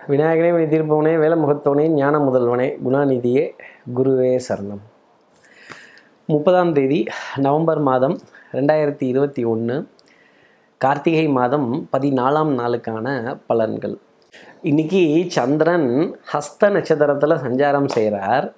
விநாயகனே வினை தீர்ப்பவனே வேலமுகத்தவனே ஞான முதல்வனே குணாநிதியே குருவே சரணம் முப்பதாம் தேதி நவம்பர் மாதம் ரெண்டாயிரத்தி இருபத்தி ஒன்று கார்த்திகை மாதம் பதினாலாம் நாளுக்கான பலன்கள் இன்னைக்கு சந்திரன் ஹஸ்த நட்சத்திரத்தில் சஞ்சாரம் செய்கிறார்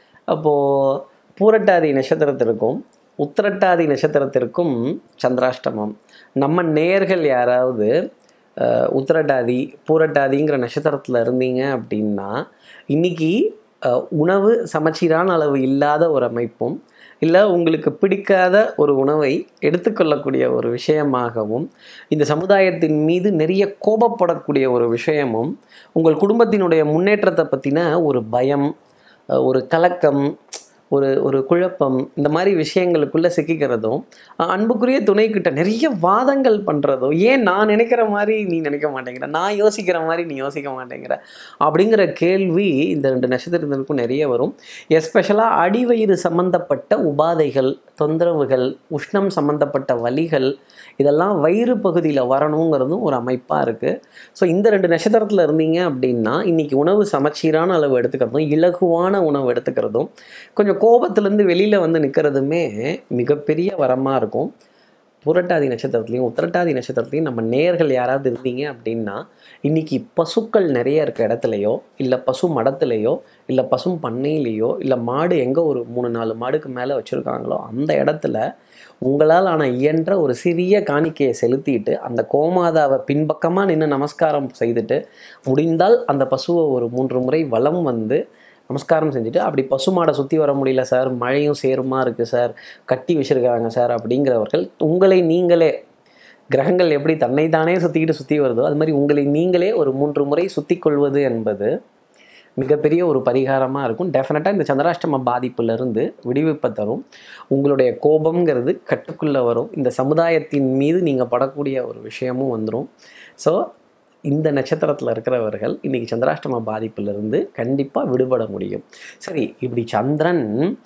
அப்போது பூரட்டாதி நட்சத்திரத்திற்கும் உத்திரட்டாதி நட்சத்திரத்திற்கும் சந்திராஷ்டமம் நம்ம நேர்கள் யாராவது அஹ், உத்திரட்டாதி பூரட்டாதிங்கிற நட்சத்திரத்தில் இருந்தீங்க அப்படின்னா இன்னைக்கு அஹ், உணவு சமச்சீரான அளவு இல்லாத ஒரு அமைப்பும் இல்லை உங்களுக்கு பிடிக்காத ஒரு உணவை எடுத்துக்கொள்ளக்கூடிய ஒரு விஷயமாகவும் இந்த சமுதாயத்தின் மீது நிறைய கோபப்படக்கூடிய ஒரு விஷயமும் உங்கள் குடும்பத்தினுடைய முன்னேற்றத்தை பற்றின ஒரு பயம் அஹ், ஒரு கலக்கம் ஒரு ஒரு குழப்பம் இந்த மாதிரி விஷயங்களுக்குள்ளே சிக்கிக்கிறதும் அஹ், அன்புக்குரிய துணைக்கிட்ட நிறைய வாதங்கள் பண்ணுறதும் ஏன் நான் நினைக்கிற மாதிரி நீ நினைக்க மாட்டேங்கிற நான் யோசிக்கிற மாதிரி நீ யோசிக்க மாட்டேங்கிற அப்படிங்கிற கேள்வி இந்த ரெண்டு நட்சத்திரத்தினருக்கும் நிறைய வரும் எஸ்பெஷலாக அடிவயிறு சம்பந்தப்பட்ட உபாதைகள் தொந்தரவுகள் உஷ்ணம் சம்பந்தப்பட்ட வலிகள் இதெல்லாம் வயிறு பகுதியில் வரணுங்கிறதும் ஒரு அமைப்பாக இருக்குது ஸோ இந்த ரெண்டு நட்சத்திரத்தில் இருந்தீங்க அப்படின்னா இன்றைக்கி உணவு சமச்சீரான அளவு எடுத்துக்கிறதும் இலகுவான உணவு எடுத்துக்கிறதும் கொஞ்சம் கோபத்துலேருந்து வெளியில் வந்து நிற்கிறதுமே மிகப்பெரிய வரமாக இருக்கும் புரட்டாதி நட்சத்திரத்துலையும் உத்திரட்டாதி நட்சத்திரத்துலையும் நம்ம நேர்கள் யாராவது இருந்தீங்க அப்படின்னா இன்னைக்கு பசுக்கள் நிறைய இருக்க இடத்துலையோ இல்லை பசு மடத்துலையோ இல்லை பசும் பண்ணையிலையோ இல்லை மாடு எங்கே ஒரு மூணு நாலு மாடுக்கு மேலே வச்சுருக்காங்களோ அந்த இடத்துல உங்களால் ஆன இயன்ற ஒரு சிறிய காணிக்கையை செலுத்திட்டு அந்த கோமாதாவை பின்பக்கமாக நின்று நமஸ்காரம் செய்துட்டு முடிந்தால் அந்த பசுவை ஒரு மூன்று முறை வலம் வந்து நமஸ்காரம் செஞ்சுட்டு அப்படி பசுமாடை சுற்றி வர முடியல சார் மழையும் சேருமா இருக்குது சார் கட்டி வச்சுருக்காங்க சார் அப்படிங்கிறவர்கள் உங்களை நீங்களே கிரகங்கள் எப்படி தன்னைத்தானே சுற்றிக்கிட்டு சுற்றி வருதோ அது மாதிரி உங்களை நீங்களே ஒரு மூன்று முறை சுற்றி கொள்வது என்பது மிகப்பெரிய ஒரு பரிகாரமாக இருக்கும் டெஃபினட்டாக இந்த சந்திராஷ்டம பாதிப்புலேருந்து விடுவிப்பை தரும் உங்களுடைய கோபம்ங்கிறது கட்டுக்குள்ளே வரும் இந்த சமுதாயத்தின் மீது நீங்கள் படக்கூடிய ஒரு விஷயமும் வந்துடும் ஸோ இந்த நட்சத்திரத்தில் இருக்கிறவர்கள் இன்றைக்கி சந்திராஷ்டம பாதிப்பிலிருந்து கண்டிப்பாக விடுபட முடியும் சரி இப்படி சந்திரன்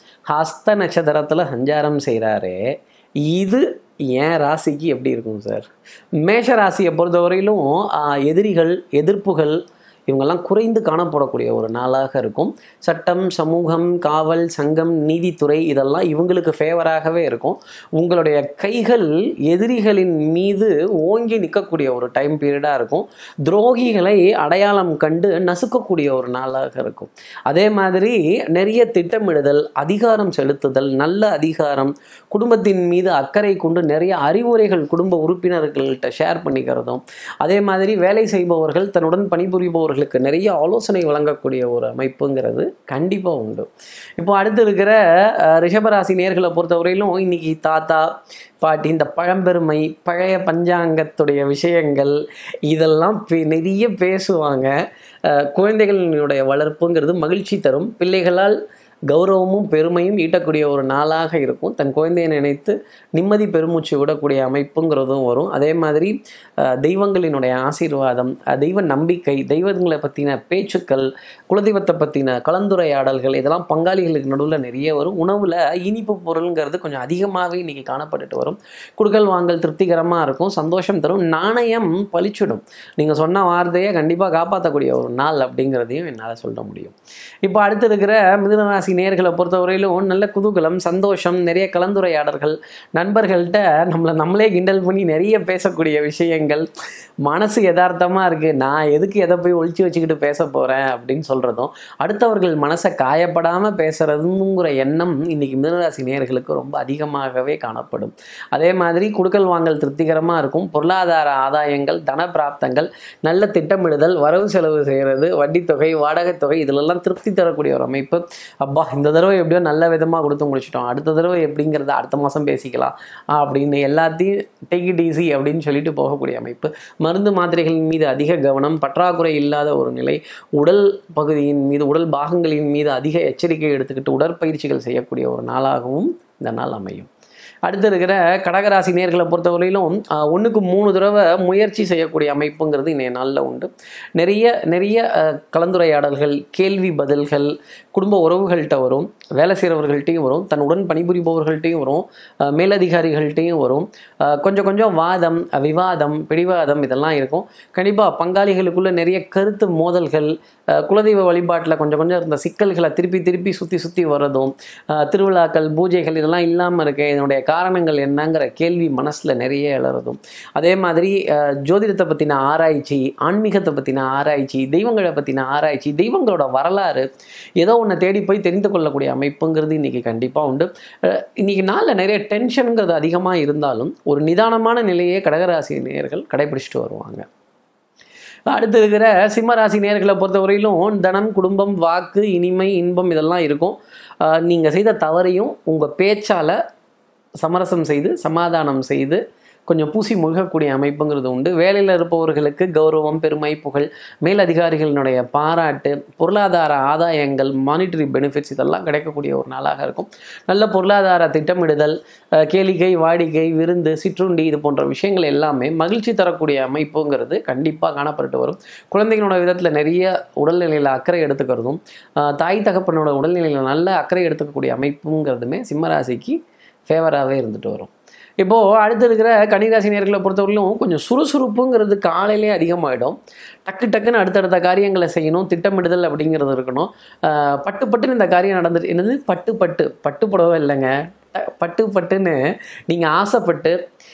ஹஸ்த நட்சத்திரத்தில் சஞ்சாரம் செய்கிறாரே இது என் ராசிக்கு எப்படி இருக்கும் சார் மேஷ ராசியை பொறுத்தவரையிலும் ஆஹ், எதிரிகள் எதிர்ப்புகள் இவங்கெல்லாம் குறைந்து காணப்படக்கூடிய ஒரு நாளாக இருக்கும் சட்டம் சமூகம் காவல் சங்கம் நீதித்துறை இதெல்லாம் இவங்களுக்கு ஃபேவராகவே இருக்கும் உங்களுடைய கைகள் எதிரிகளின் மீது ஓங்கி நிற்கக்கூடிய ஒரு டைம் பீரியடாக இருக்கும் துரோகிகளை அடையாளம் கண்டு நசுக்கக்கூடிய ஒரு நாளாக இருக்கும் அதே மாதிரி நிறைய திட்டமிடுதல் அதிகாரம் செலுத்துதல் நல்ல அதிகாரம் குடும்பத்தின் மீது அக்கறை கொண்டு நிறைய அறிவுரைகள் குடும்ப உறுப்பினர்கள்ட்ட ஷேர் பண்ணிக்கிறதும் அதே மாதிரி வேலை செய்பவர்கள் தன்னுடன் பணிபுரிபவர்களுக்கு நிறைய ஆலோசனை வழங்கக்கூடிய ஒரு அமைப்புங்கிறது கண்டிப்பாக உண்டு இப்போ அடுத்து இருக்கிற அஹ், ரிஷபராசி நேர்களை பொறுத்தவரையிலும் இன்னைக்கு தாத்தா பாட்டி இந்த பழம்பெருமை பழைய பஞ்சாங்கத்துடைய விஷயங்கள் இதெல்லாம் பே- நிறைய பேசுவாங்க அஹ், குழந்தைகளினுடைய வளர்ப்புங்கிறது மகிழ்ச்சி தரும் பிள்ளைகளால் கௌரவமும் பெருமையும் ஈட்டக்கூடிய ஒரு நாளாக இருக்கும் தன் குழந்தையை நினைத்து நிம்மதி பெருமூச்சு விடக்கூடிய அமைப்புங்கிறதும் வரும் அதே மாதிரி அஹ், தெய்வங்களினுடைய ஆசீர்வாதம் அஹ், தெய்வ நம்பிக்கை தெய்வங்களை பற்றின பேச்சுக்கள் குலதெய்வத்தை பற்றின கலந்துரையாடல்கள் இதெல்லாம் பங்காளிகளுக்கு நடுவில் நிறைய வரும் உணவில் இனிப்பு பொருளுங்கிறது கொஞ்சம் அதிகமாகவே இன்றைக்கி காணப்பட்டுட்டு வரும் குடுக்கல் வாங்கல் திருப்திகரமாக இருக்கும் சந்தோஷம் தரும் நாணயம் பளிச்சிடும் நீங்கள் சொன்ன வார்த்தையை கண்டிப்பாக காப்பாற்றக்கூடிய ஒரு நாள் அப்படிங்கிறதையும் என்னால் சொல்ல முடியும் இப்போ அடுத்து இருக்கிற மிதுனராசி நேர்களை பொறுத்தவரையிலும் நல்ல குதூகலம் சந்தோஷம் நிறைய கலந்துரையாடல்கள் நண்பர்கள்ட்ட நம்மளை நம்மளே கிண்டல் பண்ணி நிறைய பேசக்கூடிய விஷயங்கள் மனசு யதார்த்தமாக இருக்குது நான் எதுக்கு எதை போய் ஒழிச்சு வச்சுக்கிட்டு பேச போகிறேன் அப்படின்னு சொல்கிறதும் அடுத்தவர்கள் மனசை காயப்படாமல் பேசுகிறதுங்கிற எண்ணம் இன்னைக்கு மிதுனராசி நேயர்களுக்கு ரொம்ப அதிகமாகவே காணப்படும் அதே மாதிரி குடுக்கல் வாங்கல் திருப்திகரமாக இருக்கும் பொருளாதார ஆதாயங்கள் தன பிராப்தங்கள் நல்ல திட்டமிடுதல் வரவு செலவு செய்கிறது வட்டித்தொகை வாடகைத் தொகை இதிலெல்லாம் திருப்தி தரக்கூடிய ஒரு அமைப்பு அப்பா இந்த தடவை எப்படியோ நல்ல விதமாக கொடுத்து முடிச்சிட்டோம் அடுத்த தடவை எப்படிங்கிறத அடுத்த மாதம் பேசிக்கலாம் அப்படின்னு எல்லாத்தையும் டேக் இட் ஈஸி அப்படின்னு சொல்லிட்டு போகக்கூடிய அமைப்பு மருந்து மாத்திரைகளின் மீது அதிக கவனம் பற்றாக்குறை இல்லாத ஒரு நிலை உடல் பகுதியின் மீது உடல் பாகங்களின் மீது அதிக எச்சரிக்கை எடுத்துக்கிட்டு உடற்பயிற்சிகள் செய்யக்கூடிய ஒரு நாளாகவும் இந்த நாள் அமையும் அடுத்து இருக்கிற கடகராசி நேர்களை பொறுத்தவரையிலும் ஆஹ், ஒண்ணுக்கு மூணு தடவை முயற்சி செய்யக்கூடிய அமைப்புங்கிறது இன்றைய நாளில் உண்டு நிறைய நிறைய ஆஹ், கலந்துரையாடல்கள் கேள்வி பதில்கள் குடும்ப உறவுகள்கிட்ட வரும் வேலை செய்கிறவர்கள்ட்டையும் வரும் தன் உடன் பணிபுரிபவர்கள்ட்டையும் வரும் ஆஹ், மேலதிகாரிகள்ட்டையும் வரும் ஆஹ், கொஞ்சம் கொஞ்சம் வாதம் அஹ், விவாதம் பிடிவாதம் இதெல்லாம் இருக்கும் கண்டிப்பாக பங்காளிகளுக்குள்ள நிறைய கருத்து மோதல்கள் ஆஹ், குலதெய்வ வழிபாட்டில் கொஞ்சம் கொஞ்சம் இருந்த சிக்கல்களை திருப்பி திருப்பி சுற்றி சுற்றி வர்றதும் ஆஹ், திருவிழாக்கள் பூஜைகள் இதெல்லாம் இல்லாமல் இருக்கு இதனுடைய காரணங்கள் என்னங்கிற கேள்வி மனசில் நிறைய எழறதும் அதே மாதிரி ஆஹ், ஜோதிடத்தை பற்றின ஆராய்ச்சி ஆன்மீகத்தை பற்றின ஆராய்ச்சி தெய்வங்களை பற்றின ஆராய்ச்சி தெய்வங்களோட வரலாறு ஏதோ ஒன்று தேடி போய் தெரிந்து கொள்ளக்கூடிய அமைப்புங்கிறது இன்றைக்கி கண்டிப்பாக உண்டு அஹ், இன்னைக்கு நாளில் நிறைய டென்ஷனுங்கிறது அதிகமாக இருந்தாலும் ஒரு நிதானமான நிலையை கடகராசி நேயர்கள் கடைபிடிச்சிட்டு வருவாங்க அடுத்து இருக்கிற சிம்மராசி நேர்களை பொறுத்தவரையிலும் தனம் குடும்பம் வாக்கு இனிமை இன்பம் இதெல்லாம் இருக்கும் நீங்கள் செய்த தவறையும் உங்கள் பேச்சால் சமரசம் செய்து சமாதானம் செய்து கொஞ்சம் பூசி முழுகக்கூடிய அமைப்புங்கிறது உண்டு வேலையில் இருப்பவர்களுக்கு கௌரவம் பெருமை புகழ் மேலதிகாரிகளினுடைய பாராட்டு பொருளாதார ஆதாயங்கள் மானிட்டரி பெனிஃபிட்ஸ் இதெல்லாம் கிடைக்கக்கூடிய ஒரு நாளாக இருக்கும் நல்ல பொருளாதார திட்டமிடுதல் அஹ், கேளிக்கை வாடிக்கை விருந்து சிற்றுண்டி இது போன்ற விஷயங்கள் எல்லாமே மகிழ்ச்சி தரக்கூடிய அமைப்புங்கிறது கண்டிப்பாக காணப்பட்டு வரும் குழந்தைகளோட விதத்தில் நிறைய உடல்நிலையில் அக்கறை எடுத்துக்கிறதும் அஹ், தாய் தகப்பனோட உடல்நிலையில் நல்ல அக்கறை எடுத்துக்கக்கூடிய அமைப்புங்கிறதுமே சிம்மராசிக்கு ஃபேவராகவே இருந்துட்டு வரும் இப்போது அடுத்து இருக்கிற கன்னிராசி நேர்களை பொறுத்தவரையிலும் கொஞ்சம் சுறுசுறுப்புங்கிறது காலையிலே அதிகமாகிடும் டக்கு டக்குன்னு அடுத்தடுத்த காரியங்களை செய்யணும் திட்டமிடுதல் அப்படிங்கிறது இருக்கணும் ஆஹ் பட்டு பட்டுன்னு இந்த காரியம் நடந்துட்டு என்னது பட்டு பட்டு பட்டு புடவை இல்லைங்க ட- பட்டு பட்டுன்னு நீங்கள் ஆசைப்பட்டு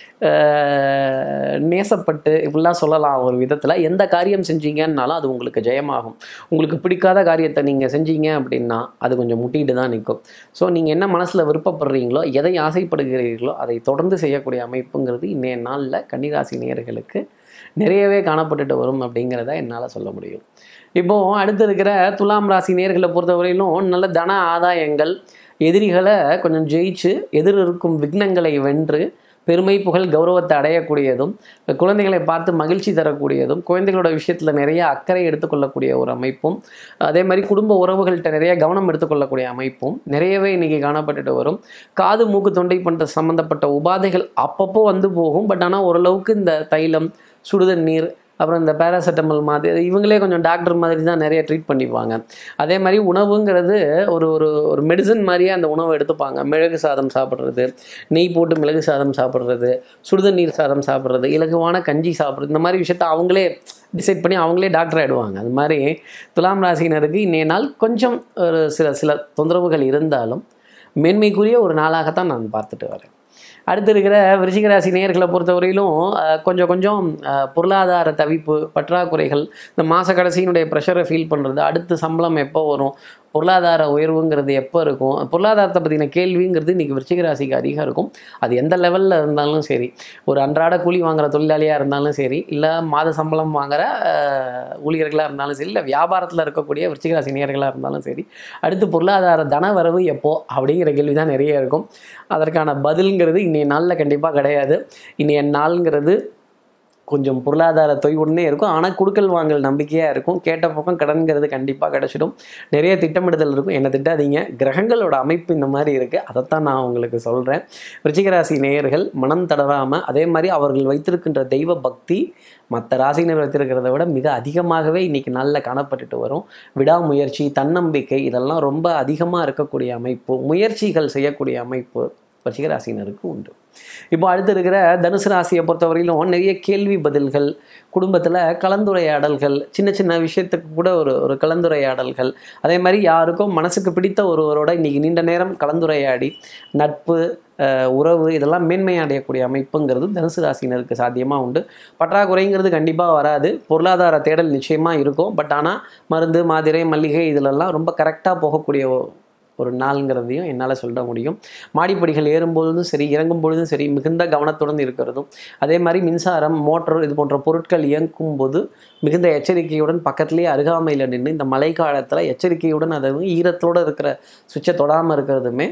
ஆஹ் நேசப்பட்டு இப்படிலாம் சொல்லலாம் ஒரு விதத்தில் எந்த காரியம் செஞ்சீங்கன்னாலும் அது உங்களுக்கு ஜெயமாகும் உங்களுக்கு பிடிக்காத காரியத்தை நீங்கள் செஞ்சீங்க அப்படின்னா அது கொஞ்சம் முட்டிட்டு தான் நிற்கும் ஸோ நீங்கள் என்ன மனசில் விருப்பப்படுறீங்களோ எதை ஆசைப்படுகிறீர்களோ அதை தொடர்ந்து செய்யக்கூடிய அமைப்புங்கிறது இன்றைய நாளில் கன்னிராசி நேயர்களுக்கு நிறையவே காணப்பட்டுட்டு வரும் அப்படிங்கிறத என்னால் சொல்ல முடியும் இப்போது அடுத்து இருக்கிற துலாம் ராசி நேர்களை பொறுத்தவரையிலும் நல்ல தன ஆதாயங்கள் எதிரிகளை கொஞ்சம் ஜெயிச்சு எதிர் இருக்கும் விக்னங்களை வென்று பெருமை புகழ் கௌரவத்தை அடையக்கூடியதும் குழந்தைகளை பார்த்து மகிழ்ச்சி தரக்கூடியதும் குழந்தைகளோட விஷயத்தில் நிறைய அக்கறை எடுத்துக்கொள்ளக்கூடிய ஒரு அமைப்பும் அதே மாதிரி குடும்ப உறவுகள்கிட்ட நிறைய கவனம் எடுத்துக்கொள்ளக்கூடிய அமைப்பும் நிறையவே இன்னைக்கு காணப்பட்டுட்டு வரும் காது மூக்கு தொண்டை பண்ணுற சம்மந்தப்பட்ட உபாதைகள் அப்பப்போ வந்து போகும் பட் ஆனால் ஓரளவுக்கு இந்த தைலம் சுடுதண்ணீர் அப்புறம் இந்த பேராசெட்டமல் மாதிரி இவங்களே கொஞ்சம் டாக்டர் மாதிரி தான் நிறைய ட்ரீட் பண்ணிப்பாங்க அதே மாதிரி உணவுங்கிறது ஒரு ஒரு ஒரு மெடிசன் மாதிரியே அந்த உணவை எடுத்துப்பாங்க மிளகு சாதம் சாப்பிட்றது நெய் போட்டு மிளகு சாதம் சாப்பிட்றது சுடுதண்ணீர் சாதம் சாப்பிட்றது இலகுவான கஞ்சி சாப்பிட்றது இந்த மாதிரி விஷயத்த அவங்களே டிசைட் பண்ணி அவங்களே டாக்டர் ஆகிடுவாங்க அது மாதிரி துலாம் ராசினருக்கு இன்னைய நாள் கொஞ்சம் ஒரு சில சில தொந்தரவுகள் இருந்தாலும் மேன்மைக்குரிய ஒரு நாளாகத்தான் நான் பார்த்துட்டு வரேன் அடுத்து இருக்கிற விருச்சிக ராசி நேயர்களை பொறுத்தவரையிலும் அஹ், கொஞ்சம் கொஞ்சம் அஹ், பொருளாதார தவிப்பு பற்றாக்குறைகள் இந்த மாத கடைசியினுடைய ப்ரெஷரை ஃபீல் பண்ணுறது அடுத்து சம்பளம் எப்போ வரும் பொருளாதார உயர்வுங்கிறது எப்போ இருக்கும் பொருளாதாரத்தை பற்றின கேள்விங்கிறது இன்றைக்கி விருச்சிக ராசிக்கு அதிகம் இருக்கும் அது எந்த லெவலில் இருந்தாலும் சரி ஒரு அன்றாட கூலி வாங்குற தொழிலாளியாக இருந்தாலும் சரி இல்லை மாத சம்பளம் வாங்குற அஹ், ஊழியர்களாக இருந்தாலும் சரி இல்லை வியாபாரத்தில் இருக்கக்கூடிய விருச்சிக ராசி நேயர்களாக இருந்தாலும் சரி அடுத்து பொருளாதார தன வரவு எப்போ அப்படிங்கிற கேள்வி தான் நிறைய இருக்கும் அதற்கான பதில்ங்கிறது இன்றைய நாளில் கண்டிப்பாக கிடையாது இன்றைய நாளுங்கிறது கொஞ்சம் பொருளாதார தொய்வுடனே இருக்கும் ஆனால் குடுக்கல் வாங்கல் நம்பிக்கையாக இருக்கும் கேட்ட பக்கம் கடன்கிறது கண்டிப்பாக கிடச்சிடும் நிறைய திட்டமிடுதல் இருக்கும் என்ன திட்டாதீங்க கிரகங்களோட அமைப்பு இந்த மாதிரி இருக்குது அதைத்தான் நான் உங்களுக்கு சொல்கிறேன் விருச்சிகராசி நேயர்கள் மனம் தளராமல் அதே மாதிரி அவர்கள் வைத்திருக்கின்ற தெய்வ பக்தி மற்ற ராசினர் வைத்திருக்கிறத விட மிக அதிகமாகவே இன்றைக்கி நாளில் காணப்பட்டுட்டு வரும் விடாமுயற்சி தன்னம்பிக்கை இதெல்லாம் ரொம்ப அதிகமாக இருக்கக்கூடிய அமைப்பு முயற்சிகள் செய்யக்கூடிய அமைப்பு விருச்சிகராசினருக்கு உண்டு இப்போ அடுத்து இருக்கிற தனுசு ராசியை பொறுத்தவரையிலும் நிறைய கேள்வி பதில்கள் குடும்பத்தில் கலந்துரையாடல்கள் சின்ன சின்ன விஷயத்துக்கு கூட ஒரு ஒரு கலந்துரையாடல்கள் அதே மாதிரி யாருக்கும் மனசுக்கு பிடித்த ஒருவரோட இன்னைக்கு நீண்ட நேரம் கலந்துரையாடி நட்பு அஹ், உறவு இதெல்லாம் மேன்மை அடையக்கூடிய அமைப்புங்கிறது தனுசு ராசினருக்கு சாத்தியமாக உண்டு பற்றாக்குறைங்கிறது கண்டிப்பாக வராது பொருளாதார தேடல் நிச்சயமாக இருக்கும் பட் ஆனால் மருந்து மாத்திரை மல்லிகை இதிலெல்லாம் ரொம்ப கரெக்டாக போகக்கூடிய ஒ- ஒரு நாளுங்கிறதையும் என்னால் சொல்ல முடியும் மாடிப்படிகள் ஏறும்பொழுதும் சரி இறங்கும் பொழுதும் சரி மிகுந்த கவனத்துடன் இருக்கிறதும் அதே மாதிரி மின்சாரம் மோட்டர் இது போன்ற பொருட்கள் இயங்கும் போது மிகுந்த எச்சரிக்கையுடன் பக்கத்துலேயே அருகாமையில் நின்று இந்த மழை காலத்தில் எச்சரிக்கையுடன் அதை ஈரத்தோடு இருக்கிற சுவிட்சை தொடாமல் இருக்கிறதுமே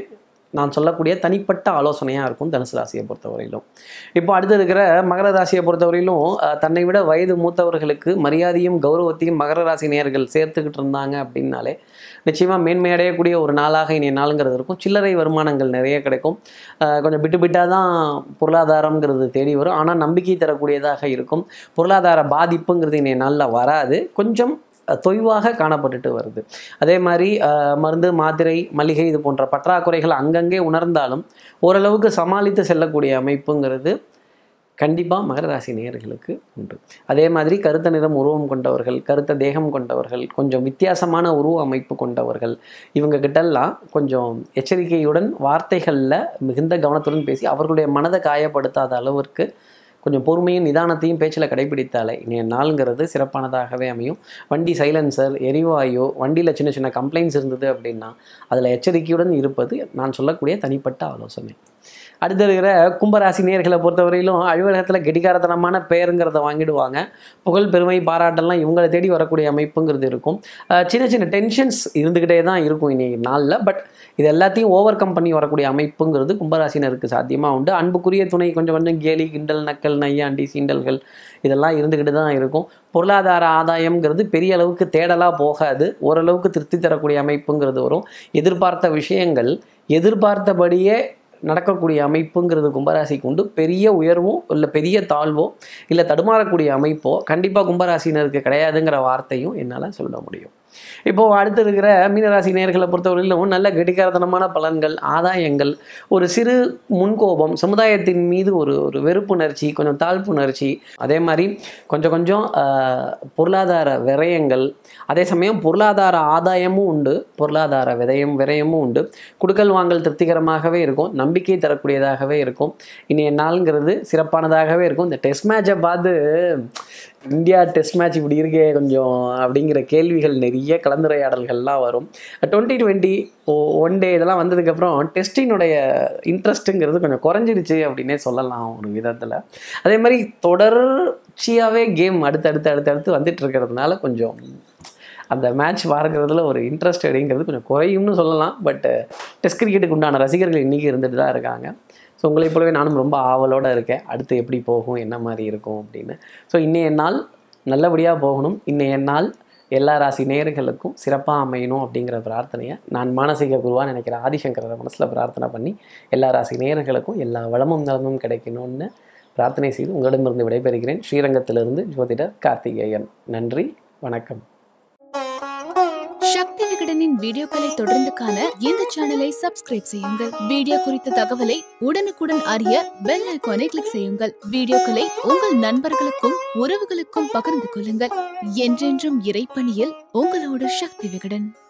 நான் சொல்லக்கூடிய தனிப்பட்ட ஆலோசனையாக இருக்கும் தனுசு ராசியை பொறுத்தவரையிலும் இப்போ அடுத்து இருக்கிற மகர ராசியை பொறுத்தவரையிலும் அஹ், தன்னை விட வயது மூத்தவர்களுக்கு மரியாதையும் கௌரவத்தையும் மகர ராசி நேயர்கள் சேர்த்துக்கிட்டு இருந்தாங்க அப்படின்னாலே நிச்சயமாக மேன்மை அடையக்கூடிய ஒரு நாளாக இனிய நாளுங்கிறது இருக்கும் சில்லறை வருமானங்கள் நிறைய கிடைக்கும் அஹ், கொஞ்சம் விட்டு விட்டாக தான் பொருளாதாரங்கிறது தேடி வரும் ஆனால் நம்பிக்கை தரக்கூடியதாக இருக்கும் பொருளாதார பாதிப்புங்கிறது இனிய நாளில் வராது கொஞ்சம் அஹ், தொய்வாக காணப்பட்டுட்டு வருது அதே மாதிரி அஹ், மருந்து மாத்திரை மளிகை இது போன்ற பற்றாக்குறைகள் அங்கங்கே உணர்ந்தாலும் ஓரளவுக்கு சமாளித்து செல்லக்கூடிய அமைப்புங்கிறது கண்டிப்பாக மகர ராசி நேயர்களுக்கு உண்டு அதே மாதிரி கருத்த நிறம் உருவம் கொண்டவர்கள் கருத்த தேகம் கொண்டவர்கள் கொஞ்சம் வித்தியாசமான உருவ அமைப்பு கொண்டவர்கள் இவங்க கிட்டெல்லாம் கொஞ்சம் எச்சரிக்கையுடன் வார்த்தைகளில் மிகுந்த கவனத்துடன் பேசி அவர்களுடைய மனதை காயப்படுத்தாத அளவிற்கு கொஞ்சம் பொறுமையும் நிதானத்தையும் பேச்சில் கடைபிடித்தாலே இன்றைய நாளுங்கிறது சிறப்பானதாகவே அமையும் வண்டி சைலன்சர் எரிவாயு வண்டியில் சின்ன சின்ன கம்ப்ளைண்ட்ஸ் இருந்தது அப்படின்னா அதில் எச்சரிக்கையுடன் இருப்பது நான் சொல்லக்கூடிய தனிப்பட்ட ஆலோசனை அடுத்து இருக்கிற கும்பராசி நேர்களை பொறுத்தவரையிலும் அலுவலகத்தில் கெடிகாரத்தனமான பெயருங்கிறத வாங்கிடுவாங்க புகழ் பெருமை பாராட்டெல்லாம் இவங்களை தேடி வரக்கூடிய அமைப்புங்கிறது இருக்கும் அஹ் சின்ன சின்ன டென்ஷன்ஸ் இருந்துக்கிட்டே தான் இருக்கும் இன்னைக்கு நாளில் பட் இது எல்லாத்தையும் ஓவர் கம் பண்ணி வரக்கூடிய அமைப்புங்கிறது கும்பராசினருக்கு சாத்தியமாக உண்டு அன்புக்குரிய துணை கொஞ்சம் கொஞ்சம் கேலி கிண்டல் நக்கல் நையாண்டி சீண்டல்கள் இதெல்லாம் இருந்துக்கிட்டு தான் இருக்கும் பொருளாதார ஆதாயம்ங்கிறது பெரிய அளவுக்கு தேடலாக போகாது ஓரளவுக்கு திருப்தி தரக்கூடிய அமைப்புங்கிறது வரும் எதிர்பார்த்த விஷயங்கள் எதிர்பார்த்தபடியே நடக்கக்கூடிய அமைப்புங்கிறது கும்பராசிக்கு உண்டு பெரிய உயர்வோ இல்லை பெரிய தாழ்வோ இல்லை தடுமாறக்கூடிய அமைப்போ கண்டிப்பாக கும்பராசினருக்கு கிடையாதுங்கிற வார்த்தையும் என்னால் சொல்ல முடியும் இப்போது அடுத்து இருக்கிற மீனராசி நேர்களை பொறுத்தவரையிலும் நல்ல கெட்டிக்காரத்தனமான பலன்கள் ஆதாயங்கள் ஒரு சிறு முன்கோபம் சமுதாயத்தின் மீது ஒரு ஒரு வெறுப்புணர்ச்சி கொஞ்சம் தாழ்ப்புணர்ச்சி அதே மாதிரி கொஞ்சம் கொஞ்சம் ஆஹ், பொருளாதார விரயங்கள் அதே சமயம் பொருளாதார ஆதாயமும் உண்டு பொருளாதார விரயம் விரயமும் உண்டு குடுக்கல் வாங்கல் திருப்திகரமாகவே இருக்கும் நம்பிக்கை தரக்கூடியதாகவே இருக்கும் இன்றைய நாளுங்கிறது சிறப்பானதாகவே இருக்கும் இந்த டெஸ்ட் மேட்சை பார்த்து இந்தியா டெஸ்ட் மேட்ச் இப்படி இருக்கே கொஞ்சம் அப்படிங்கிற கேள்விகள் நிறைய கலந்துரையாடல்கள்லாம் வரும் டுவெண்ட்டி டுவெண்ட்டி ஒன் டே இதெல்லாம் வந்ததுக்கப்புறம் டெஸ்டினுடைய இன்ட்ரெஸ்ட்டுங்கிறது கொஞ்சம் குறைஞ்சிருச்சு அப்படின்னே சொல்லலாம் ஒரு விதத்தில் அதே மாதிரி தொடர்ச்சியாகவே கேம் அடுத்தடுத்து அடுத்தடுத்து வந்துட்டு இருக்கிறதுனால கொஞ்சம் அந்த மேட்ச் பார்க்குறதுல ஒரு இன்ட்ரெஸ்ட் அப்படிங்கிறது கொஞ்சம் குறையும்னு சொல்லலாம் பட் டெஸ்ட் கிரிக்கெட்டுக்கு உண்டான ரசிகர்கள் இன்றைக்கி இருந்துட்டு தான் இருக்காங்க ஸோ உங்களைப் போலவே நானும் ரொம்ப ஆவலோடு இருக்கேன் அடுத்து எப்படி போகும் என்ன மாதிரி இருக்கும் அப்படின்னு ஸோ இன்னைய நாள் நல்லபடியாக போகணும் இன்னைய நாள் எல்லா ராசி நேயர்களுக்கும் சிறப்பாக அமையணும் அப்படிங்கிற பிரார்த்தனையை நான் மானசீக குருவாக நினைக்கிற ஆதிசங்கரரை மனசில் பிரார்த்தனை பண்ணி எல்லா ராசி நேயர்களுக்கும் எல்லா வளமும் நலமும் கிடைக்கணும்னு பிரார்த்தனை செய்து உங்களிடமிருந்து விடைபெறுகிறேன் ஸ்ரீரங்கத்திலிருந்து ஜோதிடர் கார்த்திகேயன் நன்றி வணக்கம் சக்தி விகடனின் வீடியோக்களை தொடர்ந்து காண இந்த சேனலை சப்ஸ்கிரைப் செய்யுங்கள் வீடியோ குறித்த தகவலை உடனுக்குடன் அறிய பெல் ஐகானை கிளிக் செய்யுங்கள் வீடியோக்களை உங்கள் நண்பர்களுக்கும் உறவுகளுக்கும் பகிர்ந்து கொள்ளுங்கள் என்றென்றும் இறைப்பணியில் உங்களோட சக்தி விகடன்